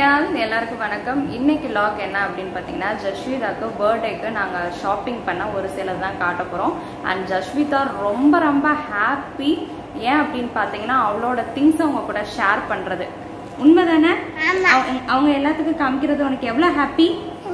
ஹேயால் எல்லாருக்கும் வணக்கம் இன்னைக்கு லாக் என்ன அப்படின்னு பார்த்தீங்கன்னா ஜஸ்விதாக்கு பர்த்டேக்கு நாங்கள் ஷாப்பிங் பண்ண ஒரு சிலது தான் காட்ட போகிறோம் அண்ட் ஜஸ்விதா ரொம்ப ரொம்ப ஹாப்பி ஏன் அப்படின்னு பார்த்தீங்கன்னா அவளோட திங்ஸ் அவங்க கூட ஷேர் பண்ணுறது உண்மைதானே அவங்க- அவங்க எல்லாத்துக்கும் காமிக்கிறது உனக்கு எவ்வளோ ஹாப்பி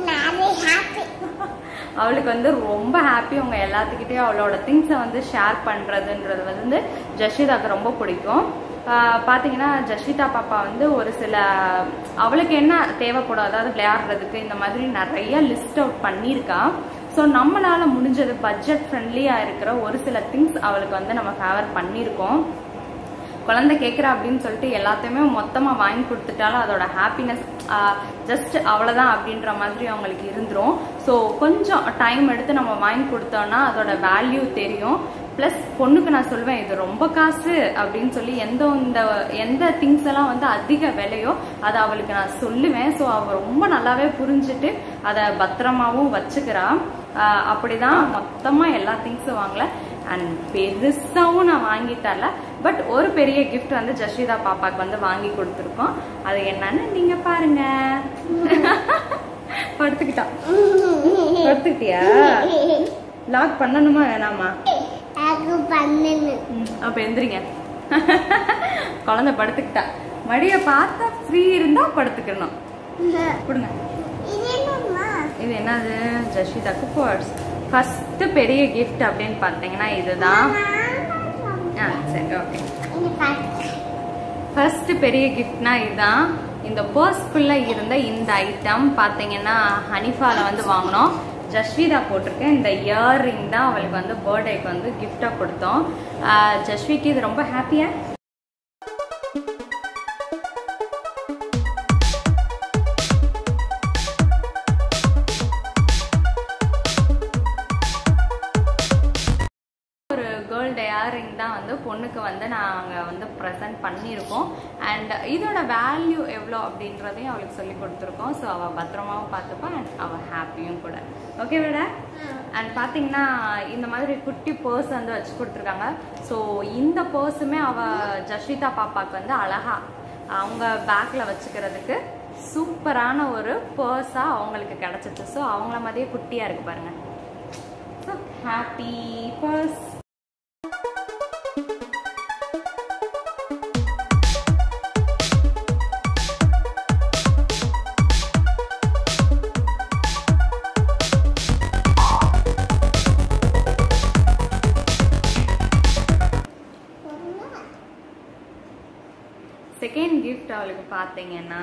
அவளுக்கு வந்து ரொம்ப ஹாப்பி அவங்க எல்லாத்துக்கிட்டையும் அவளோட திங்ஸை வந்து ஷேர் பண்ணுறதுன்றது வந்து ஜஸ்விதாக்கு ரொம்ப பிடிக்கும் ஆஹ் பாத்தீங்கன்னா ஜஸ்விதா பாப்பா வந்து ஒரு சில அவளுக்கு என்ன தேவைப்படும் அதாவது விளையாடுறதுக்கு இந்த மாதிரி நிறைய லிஸ்ட் அவுட் பண்ணியிருக்கா ஸோ நம்மளால முடிஞ்சது பட்ஜெட் ஃப்ரெண்ட்லியாக இருக்கிற ஒரு சில திங்ஸ் அவளுக்கு வந்து நம்ம ஃபேவர் பண்ணியிருக்கோம் குழந்தை கேட்குறா அப்படின்னு சொல்லிட்டு எல்லாத்தையுமே மொத்தமாக வாங்கி கொடுத்துட்டாலும் அதோட ஹாப்பினஸ் ஜஸ்ட் அவ்வளோதான் அப்படின்ற மாதிரி அவங்களுக்கு இருந்துரும் ஸோ கொஞ்சம் டைம் எடுத்து நம்ம வாங்கி கொடுத்தோம்னா அதோட வேல்யூ தெரியும் ப்ளஸ் பொண்ணுக்கு நான் சொல்வேன் இது ரொம்ப காசு அப்படின்னு சொல்லி எந்த இந்த எந்த திங்ஸ் எல்லாம் வந்து அதிக விலையோ அதை அவளுக்கு நான் சொல்லுவேன் ஸோ அவள் ரொம்ப நல்லாவே புரிஞ்சுட்டு அதை பத்திரமாவும் வச்சுக்கிறா ஆஹ் அப்படிதான் மொத்தமாக எல்லா திங்ஸும் வாங்கல அண்ட் பெருசாவும் நான் வாங்கி தரல பட் ஒரு பெரிய gift வந்து ஜஸ்விதா பாப்பாக்கு வந்து வாங்கி கொடுத்துருக்கோம் அது என்னன்னு நீங்க பாருங்க படுத்துக்கிட்டா படுத்துக்கிட்டியா லாக் பண்ணணுமா வேணாமா ம், அப்ப எந்திரிங்க குழந்தை படுத்துக்கிட்டா மடிய பார்த்தா ஃப்ரீ இருந்தா படுத்துக்கணும் கொடுங்க இது என்னது ஜஸ்விதாக்கு பர்ஸ் ஃபர்ஸ்ட் பெரிய gift அப்படின்னு பார்த்தீங்கன்னா இதுதான் ஆ சரி ஓகே ஃபர்ஸ்ட் பெரிய கிஃப்ட்னா இதுதான் இந்த பர்ஸ்க்குள்ள இருந்த இந்த ஐட்டம் பார்த்தீங்கன்னா ஹனிஃபால வந்து வாங்கினோம் ஜஸ்விதா போட்டிருக்கேன் இந்த இயர்ரிங் தான் அவளுக்கு வந்து பர்த்டேக்கு வந்து கிஃப்டாக கொடுத்தோம் ஆஹ் ஜஸ்விக்கு இது ரொம்ப ஹாப்பியா ஒரு கேர்ள் இயரிங் தான் வந்து பொண்ணுக்கு வந்து நாங்கள் வந்து ப்ரெசென்ட் பண்ணியிருக்கோம் அண்ட் இதோட வேல்யூ எவ்வளோ அப்படின்றதையும் அவளுக்கு சொல்லி கொடுத்துருக்கோம் ஸோ அவள் பத்திரமாவும் பார்த்துப்பா அண்ட் அவள் ஹாப்பியும் கூட ஓகே விட அண்ட் பார்த்தீங்கன்னா இந்த மாதிரி குட்டி பர்ஸ் வந்து வச்சு கொடுத்துருக்காங்க ஸோ இந்த பர்ஸுமே அவள் ஜஸ்விதா பாப்பாக்கு வந்து அழகா அவங்க பேக்கில் வச்சுக்கிறதுக்கு சூப்பரான ஒரு பர்ஸாக அவங்களுக்கு கிடச்சிச்சு ஸோ அவங்கள மாதிரியே குட்டியாக இருக்கு பாருங்க so happy first second gift அவளுக்கு பார்த்தீங்கன்னா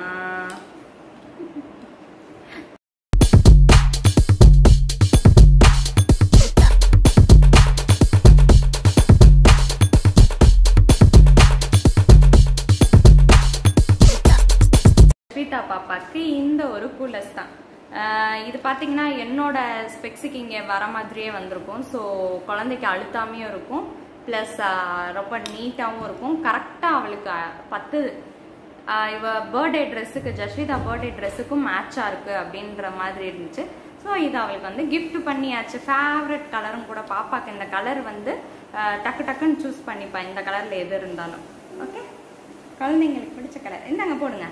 ஸ்வீதா பாப்பாக்கு இந்த ஒரு கூலஸ் தான் ஆஹ் இது பார்த்தீங்கன்னா என்னோட ஸ்பெக்ஸுக்கு இங்கே வர மாதிரியே வந்திருக்கும் ஸோ குழந்தைக்கு அழுத்தாமையும் இருக்கும் ப்ளஸ் ரொம்ப நீட்டாகவும் இருக்கும் கரெக்டாக அவளுக்கு அஹ், பத்துது ஆஹ் இவ பர்த்டே ட்ரெஸ்ஸுக்கு ஜஸ்விதா பர்த்டே ட்ரெஸ்ஸுக்கும் மேட்சாக இருக்குது அப்படின்ற மாதிரி இருந்துச்சு ஸோ இது அவளுக்கு வந்து gift பண்ணியாச்சு ஃபேவரட் கலரும் கூட பாப்பாக்கு இந்த கலர் வந்து ஆஹ், டக்கு டக்குன்னு சூஸ் பண்ணிப்பா இந்த கலரில் எது இருந்தாலும் ஓகே குழந்தைங்களுக்கு பிடிச்ச கலர் இந்தாங்க போடுங்க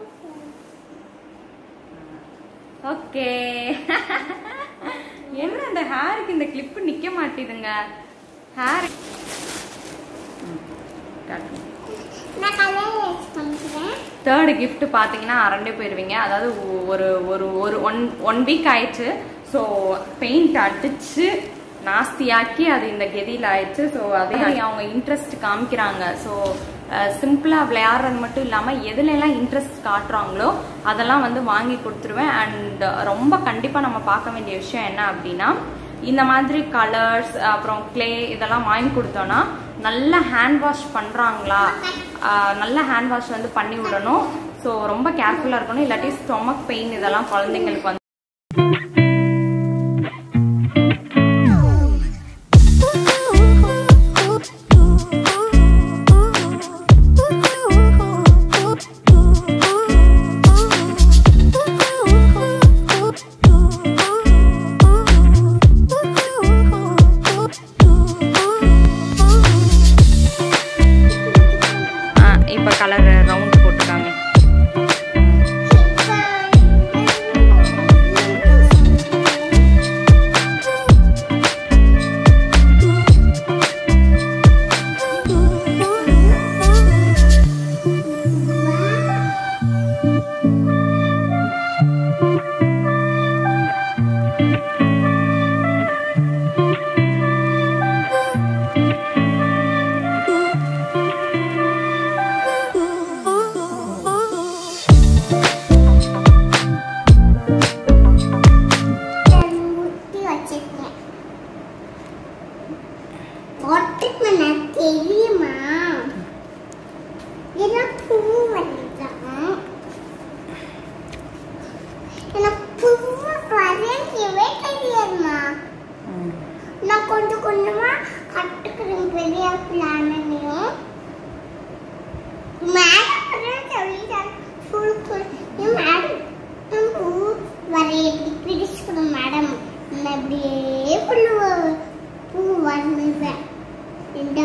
ஓகே என்ன அந்த ஹேருக்கு இந்த கிளிப் நிக்க மாட்டேதுங்க ஹேர் தேர்டு gift பார்த்தீங்கன்னா அரண்டே போயிடுவீங்க அதாவது ஒ- ஒரு ஒரு ஒரு ஒன் ஒன் வீக் ஆயிடுச்சு ஸோ பெயிண்ட் அடிச்சு நாஸ்தியாக்கி அது இந்த கெதியில் ஆயிடுச்சு ஸோ அதே அவங்க இன்ட்ரெஸ்ட் காமிக்கிறாங்க ஸோ சிம்பிளாக விளையாடுறது மட்டும் இல்லாமல் எதுலெல்லாம் இன்ட்ரெஸ்ட் காட்டுறாங்களோ அதெல்லாம் வந்து வாங்கி கொடுத்துருவேன் அண்ட் ரொம்ப கண்டிப்பாக நம்ம பார்க்க வேண்டிய விஷயம் என்ன அப்படின்னா இந்த மாதிரி கலர்ஸ் அப்புறம் க்ளே இதெல்லாம் வாங்கி கொடுத்தோன்னா நல்ல ஹேண்ட் வாஷ் பண்ணுறாங்களா நல்ல ஹேண்ட் வாஷ் வந்து பண்ணி விடணும் ஸோ ரொம்ப கேர்ஃபுல்லாக இருக்கணும் இல்லாட்டி ஸ்டொமக் பெயின் இதெல்லாம் குழந்தைங்களுக்கு வந்து இப்போ கலர் ரவுண்ட் போட்டிருக்காங்க தெரியுமா இதெல்லாம் பூ வரைதான் எனக்கு பூ வரையவே தெரியாதுமா நான் கொஞ்சம் கொஞ்சமா கட்டுக்கிறேன் பெரிய பிளானையும் மேடம் சொல்லிட்டாங்க ஃபுல் ஃபுல் மேடம் பூ வரைய இப்படி பிடிச்சுக்கணும் மேடம் நான் இப்படியே புல்லு பூ வரைஞ்சுவேன் இந்த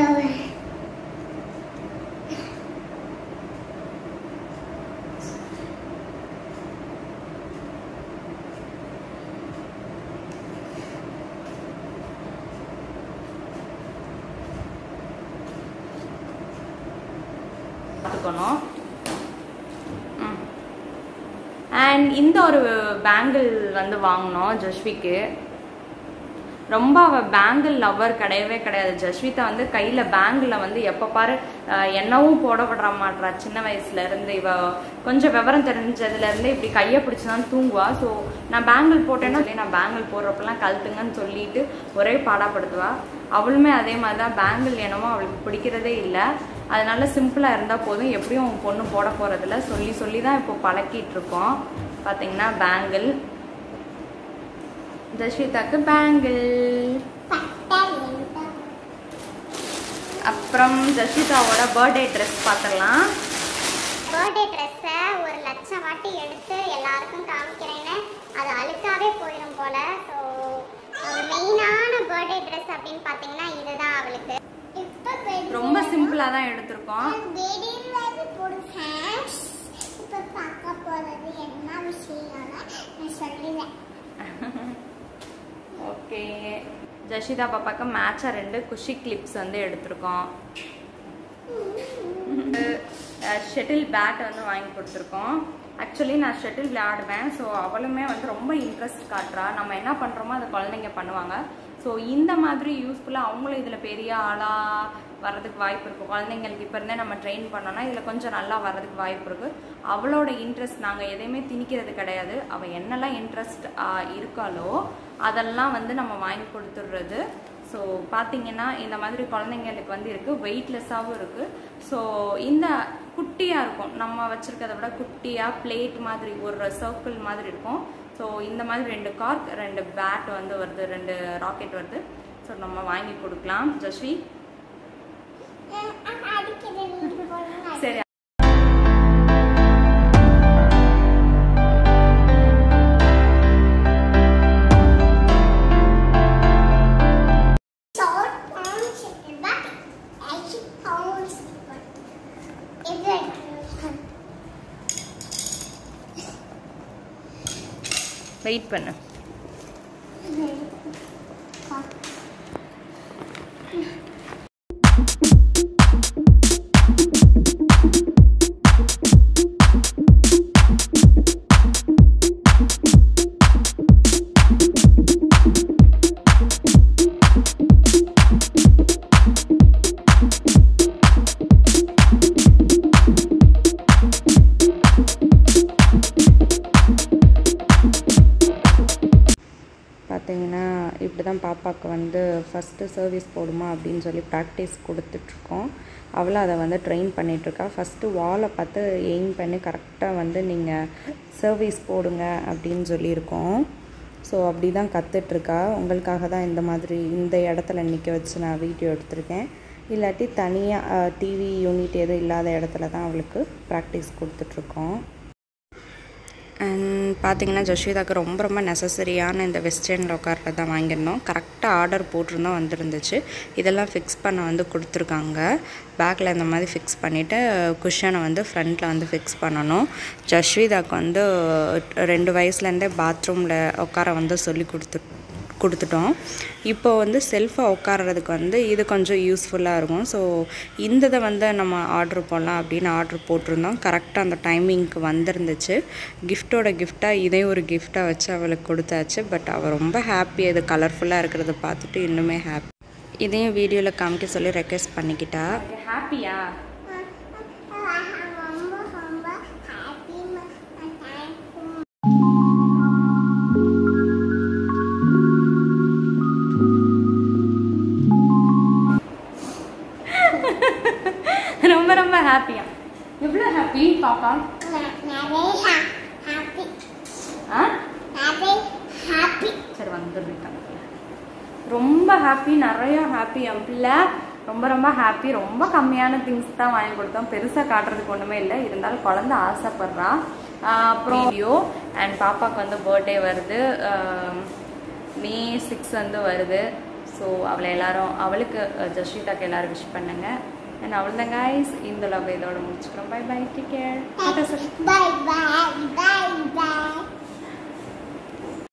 பார்த்துக்கணும் அண்ட் இந்த ஒரு பேங்கிள் வந்து வாங்கினோம் ஜஸ்விக்கு ரொம்ப அவ பேங்கிள் லவ்வர் கிடையவே கிடையாது ஜஸ்விதா வந்து கையில பேங்கில் வந்து எப்ப பாரு அஹ், என்னவும் போட விட மாட்றா சின்ன வயசுல இருந்து இவ கொஞ்சம் விவரம் தெரிஞ்சதுல இருந்து இப்படி கையை பிடிச்சுதான் தூங்குவா ஸோ நான் பேங்கிள் போட்டேன்னா சொல்லி நான் பேங்கிள் போடுறப்பெல்லாம் கழுத்துங்கன்னு சொல்லிட்டு ஒரே பாடாப்படுத்துவா அவளுமே அதே மாதிரி தான் பேங்கிள் என்னமோ அவளுக்கு பிடிக்கிறதே இல்லை அதனால சிம்பிளா இருந்தா போதும் எப்படியும் உன் பொண்ணு போட போறதில்ல சொல்லி சொல்லி தான் இப்போ பழக்கிட்டு இருக்கோம் பாத்தீங்கன்னா பேங்கிள் ஜஸ்விதாக்கு பேங்கிள் பட்டை எழுத அப்புறம் ஜஸ்விதாவோட பர்த்டே ட்ரெஸ் பார்த்துடலாம் பர்த்டே ட்ரெஸ்ஸை ஒரு லட்சம் வாட்டி எடுத்து எல்லாருக்கும் காமிக்கிறேன்னு அது அழுக்காவே போயிடும் போல ஸோ மெயினான பர்த்டே ட்ரெஸ் அப்படின்னு பார்த்தீங்கன்னா இதுதான் அவளுக்கு ரொம்ப சிம்பிளா தான் எடுத்திருக்கோம் இப்போ பார்க்க போகிறது என்ன விஷயம்னா நான் சொல்லுவேன் ஓகே ஜஷிதா பாப்பாக்கு மேட்சா ரெண்டு குஷி கிளிப்ஸ் வந்து எடுத்திருக்கோம் ஷெட்டில் பேட் வந்து வாங்கி கொடுத்துருக்கோம் ஆக்சுவலி நான் ஷெட்டில் விளையாடுவேன் ஸோ அவளுமே வந்து ரொம்ப இன்ட்ரெஸ்ட் காட்டுறா நம்ம என்ன பண்ணுறோமோ அதை குழந்தைங்க பண்ணுவாங்க ஸோ இந்த மாதிரி யூஸ்ஃபுல்லாக அவங்களும் இதில் பெரிய ஆளாக வர்றதுக்கு வாய்ப்பு இருக்குது குழந்தைங்களுக்கு இப்போ இருந்தே நம்ம ட்ரெயின் பண்ணோம்னா இதில் கொஞ்சம் நல்லா வர்றதுக்கு வாய்ப்பு இருக்குது அவளோட இன்ட்ரெஸ்ட் நாங்கள் எதையுமே திணிக்கிறது கிடையாது அவள் என்னெல்லாம் இன்ட்ரெஸ்ட் இருக்காளோ அதெல்லாம் வந்து நம்ம வாங்கி கொடுத்துடுறது ஸோ பார்த்தீங்கன்னா இந்த மாதிரி குழந்தைங்களுக்கு வந்து இருக்குது வெயிட்லெஸ்ஸாகவும் இருக்குது ஸோ இந்த குட்டியாக இருக்கும் நம்ம வச்சுருக்கதை விட குட்டியாக பிளேட் மாதிரி ஒரு சர்க்கிள் மாதிரி இருக்கும் ஸோ இந்த மாதிரி ரெண்டு கார்க் ரெண்டு பேட் வந்து வருது ரெண்டு ராக்கெட் வருது ஸோ நம்ம வாங்கி கொடுக்கலாம் ஜஸ்வி அடிக்கிறது சரி short pound chicken back, eighty pounds chicken. Is it? Wait பண்ணு பார்த்தீங்கன்னா இப்படி தான் பாப்பாவுக்கு வந்து ஃபஸ்ட்டு சர்வீஸ் போடுமா அப்படின்னு சொல்லி ப்ராக்டிஸ் கொடுத்துட்ருக்கோம் அவளும் அதை வந்து ட்ரெயின் பண்ணிகிட்ருக்கா ஃபஸ்ட்டு வாலை பார்த்து எய்ம் பண்ணி கரெக்டாக வந்து நீங்கள் சர்வீஸ் போடுங்க அப்படின்னு சொல்லியிருக்கோம் ஸோ அப்படி தான் கற்றுட்ருக்கா உங்களுக்காக தான் இந்த மாதிரி இந்த இடத்துல நிற்க வச்சு நான் வீடியோ எடுத்திருக்கேன் இல்லாட்டி தனியாக டிவி யூனிட் எதுவும் இல்லாத இடத்துல தான் அவளுக்கு ப்ராக்டிஸ் கொடுத்துட்ருக்கோம் அண்ட் பார்த்தீங்கன்னா ஜஸ்விதாக்கு ரொம்ப ரொம்ப நெசசரியான இந்த வெஸ்டர்னில் உட்கார்றது தான் வாங்கியிருந்தோம் கரெக்டாக ஆர்டர் போட்டிருந்தோம் வந்துருந்துச்சு இதெல்லாம் ஃபிக்ஸ் பண்ண வந்து கொடுத்துருக்காங்க பேக்கில் இந்த மாதிரி ஃபிக்ஸ் பண்ணிவிட்டு குஷனை வந்து ஃப்ரண்ட்டில் வந்து ஃபிக்ஸ் பண்ணணும் ஜஸ்விதாக்கு வந்து ரெண்டு வயசுலேருந்தே பாத்ரூமில் உட்கார வந்து சொல்லி கொடுத்து கொடுத்துட்டோம் இப்போ வந்து செல்ஃபாக உட்கார்றதுக்கு வந்து இது கொஞ்சம் யூஸ்ஃபுல்லாக இருக்கும் ஸோ இந்த இதை வந்து நம்ம ஆர்டர் போடலாம் அப்படின்னு ஆர்டர் போட்டிருந்தோம் கரெக்டாக அந்த டைமிங்க்கு வந்திருந்துச்சு கிஃப்ட்டோட கிஃப்டாக இதே ஒரு கிஃப்டாக வச்சு அவளுக்கு கொடுத்தாச்சு பட் அவள் ரொம்ப ஹாப்பி இது கலர்ஃபுல்லாக இருக்கிறத பார்த்துட்டு இன்னுமே ஹாப்பி இதையும் வீடியோவில் காமிக்க சொல்லி ரெக்வெஸ்ட் பண்ணிக்கிட்டா ஹாப்பியா ரொம்ப ரொம்ப ஹாப்பி தேங்க்யூ ஹாப்பியா எவ்வளோ ஹாப்பி பாப்பா நிறைய ஹாப்பி ஆ நிறைய ஹாப்பி சரி வந்துருக்காங்க ரொம்ப ஹாப்பி நிறைய ஹாப்பி என் பிள்ளை ரொம்ப ரொம்ப ஹாப்பி ரொம்ப கம்மியான திங்ஸ் தான் வாங்கி கொடுத்தோம் பெருசாக காட்டுறதுக்கு ஒன்றுமே இல்லை இருந்தாலும் குழந்தை ஆசைப்படுறா ஆஹ் அப்புறம் வீடியோ அண்ட் பாப்பாவுக்கு வந்து பர்த்டே வருது ஆஹ் மே சிக்ஸ் வந்து வருது ஸோ அவளை எல்லாரும் அவளுக்கு அஹ், ஜஸ்விதாக்கு எல்லாரும் விஷ் பண்ணுங்க அண்ட் அவள் தான் கைஸ் இந்த லவ் இதோட முடிச்சுக்கிறோம் bye bye take care bye bye bye by